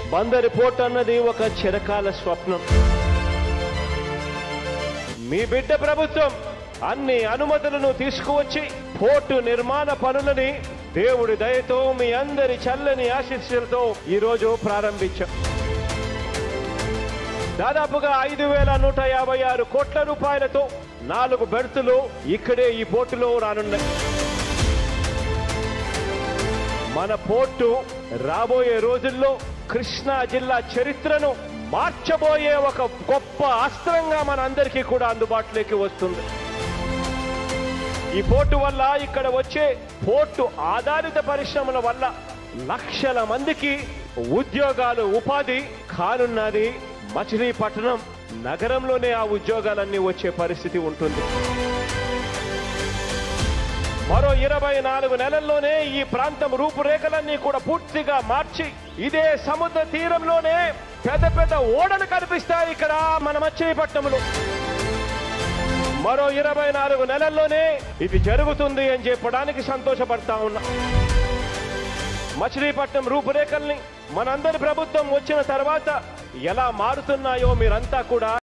బందరి port అన్నది ఒక చిరకాల స్వప్నం మీ బిడ్డ ప్రభుత్వం అన్ని అనుమతులను తీసుకువచ్చి పోర్టు నిర్మాణ పనులని దేవుడి దయతో మీ అందరి చల్లని ఆశీస్సులతో ఈరోజు ప్రారంభించాం దాదాపుగా ఐదు వేల నూట యాభై ఆరు కోట్ల రూపాయలతో నాలుగు బెర్తులు ఇక్కడే ఈ పోర్టులో రానున్నాయి మన పోర్టు రాబోయే రోజుల్లో కృష్ణా జిల్లా చరిత్రను మార్చబోయే ఒక గొప్ప అస్త్రంగా మన అందరికీ కూడా అందుబాటులోకి వస్తుంది ఈ పోర్టు వల్ల ఇక్కడ వచ్చే పోర్టు ఆధారిత పరిశ్రమల వల్ల లక్షల మందికి ఉద్యోగాలు ఉపాధి కానున్నది మచిలీపట్నం నగరంలోనే ఆ ఉద్యోగాలన్నీ వచ్చే పరిస్థితి ఉంటుంది మరో ఇరవై నాలుగు నెలల్లోనే ఈ ప్రాంతం రూపురేఖలన్నీ కూడా పూర్తిగా మార్చి ఇదే సముద్ర తీరంలోనే పెద్ద పెద్ద ఓడలు కనిపిస్తాయి ఇక్కడ మన మచిలీపట్నంలో మరో ఇరవై నాలుగు నెలల్లోనే ఇది జరుగుతుంది అని చెప్పడానికి సంతోషపడతా ఉన్నా మచిలీపట్నం రూపురేఖల్ని మనందరి ప్రభుత్వం వచ్చిన తర్వాత ఎలా మారుతున్నాయో మీరంతా కూడా